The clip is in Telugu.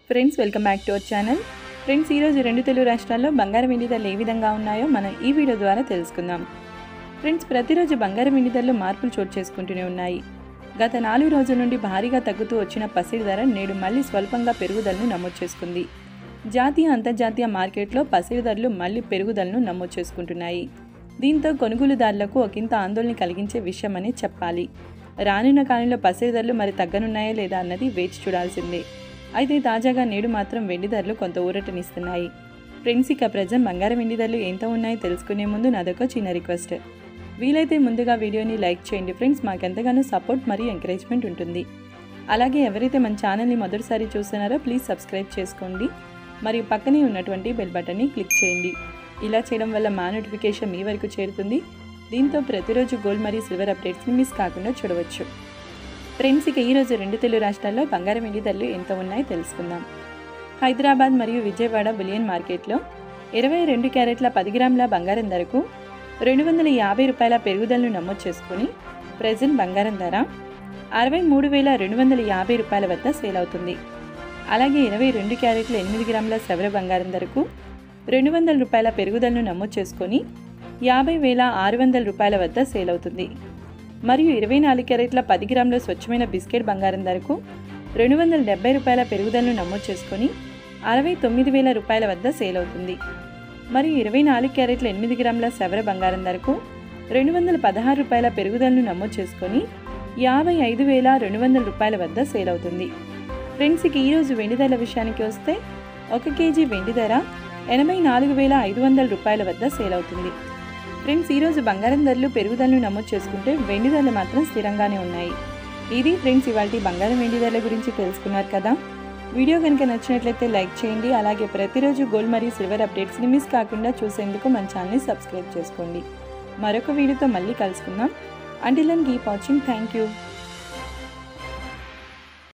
friends welcome back to our channel friends ఈరోజు రెండు తెలుగు రాష్ట్రాల్లో బంగారం వెండి ధరలు ఏ విధంగా ఉన్నాయో మనం ఈ వీడియో ద్వారా తెలుసుకుందాం ఫ్రెండ్స్ ప్రతిరోజు బంగారం వెండి ధరలు మార్పులు చోటు చేసుకుంటూనే ఉన్నాయి గత నాలుగు రోజుల నుండి భారీగా తగ్గుతూ వచ్చిన పసిడి ధర నేడు మళ్ళీ స్వల్పంగా పెరుగుదలను నమోదు చేసుకుంది జాతీయ అంతర్జాతీయ మార్కెట్లో పసిడి ధరలు మళ్ళీ పెరుగుదలను నమోదు చేసుకుంటున్నాయి దీంతో కొనుగోలుదారులకు ఒకంత ఆందోళన కలిగించే విషయమని చెప్పాలి రానున్న కాలంలో పసిడి ధరలు మరి తగ్గనున్నాయా లేదా అన్నది వేచి చూడాల్సిందే అయితే తాజాగా నేడు మాత్రం వెండి ధరలు కొంత ఊరటనిస్తున్నాయి ఫ్రెండ్స్ ఇక ప్రజెంట్ బంగారం వెండి ధరలు ఎంత ఉన్నాయో తెలుసుకునే ముందు నాదొక చిన్న రిక్వెస్ట్ వీలైతే ముందుగా వీడియోని లైక్ చేయండి ఫ్రెండ్స్ మాకెంతగానో సపోర్ట్ మరియు ఎంకరేజ్మెంట్ ఉంటుంది అలాగే ఎవరైతే మన ఛానల్ని మొదటిసారి చూస్తున్నారో ప్లీజ్ సబ్స్క్రైబ్ చేసుకోండి మరియు పక్కనే ఉన్నటువంటి బెల్ బటన్ని క్లిక్ చేయండి ఇలా చేయడం వల్ల మా నోటిఫికేషన్ మీ వరకు చేరుతుంది దీంతో ప్రతిరోజు గోల్డ్ మరియు సిల్వర్ అప్డేట్స్ని మిస్ కాకుండా చూడవచ్చు ఫ్రెండ్స్ ఇక ఈరోజు రెండు తెలుగు రాష్ట్రాల్లో బంగారం వెండి ధరలు ఎంత ఉన్నాయో తెలుసుకుందాం హైదరాబాద్ మరియు విజయవాడ బులియన్ మార్కెట్లో ఇరవై రెండు క్యారెట్ల పది గ్రాముల బంగారం ధరకు రెండు వందల యాభై రూపాయల పెరుగుదలను నమోదు చేసుకుని ప్రజెంట్ బంగారం ధర అరవై మూడు వేల రెండు వందల యాభై రూపాయల వద్ద సేల్ అవుతుంది అలాగే ఇరవై రెండు క్యారెట్ల ఎనిమిది గ్రాముల సవర బంగారం ధరకు రెండు వందల రూపాయల పెరుగుదలను నమోదు చేసుకొని యాభై వేల ఆరు వందల రూపాయల వద్ద సేల్ అవుతుంది మరియు ఇరవై నాలుగు క్యారెట్ల పది గ్రాముల స్వచ్ఛమైన బిస్కెట్ బంగారం ధరకు రెండు వందల డెబ్బై రూపాయల పెరుగుదలను నమోదు చేసుకొని అరవై తొమ్మిది వేల రూపాయల వద్ద సేల్ అవుతుంది మరియు ఇరవై నాలుగు క్యారెట్ల ఎనిమిది గ్రాముల సవర బంగారం ధరకు రెండు వందల పదహారు రూపాయల పెరుగుదలను నమోదు చేసుకొని యాభై ఐదు వేల రెండు వందల రూపాయల వద్ద సేల్ అవుతుంది ఫ్రెండ్స్ ఇక ఈరోజు వెండి ధరల విషయానికి వస్తే ఒక కేజీ వెండి ధర ఎనభై నాలుగు వేల ఐదు వందల రూపాయల వద్ద సేల్ అవుతుంది ఫ్రెండ్స్ ఈరోజు బంగారం ధరలు పెరుగుదలను నమోదు చేసుకుంటే వెండి ధరలు మాత్రం స్థిరంగానే ఉన్నాయి ఇది ఫ్రెండ్స్ ఇవాళ బంగారం వెండి ధరల గురించి తెలుసుకున్నారు కదా వీడియో కనుక నచ్చినట్లయితే లైక్ చేయండి అలాగే ప్రతిరోజు గోల్డ్ మరియు సిల్వర్ అప్డేట్స్ని మిస్ కాకుండా చూసేందుకు మన ఛానల్ని సబ్స్క్రైబ్ చేసుకోండి మరొక వీడియోతో మళ్ళీ కలుసుకుందాం until and keep watching thank you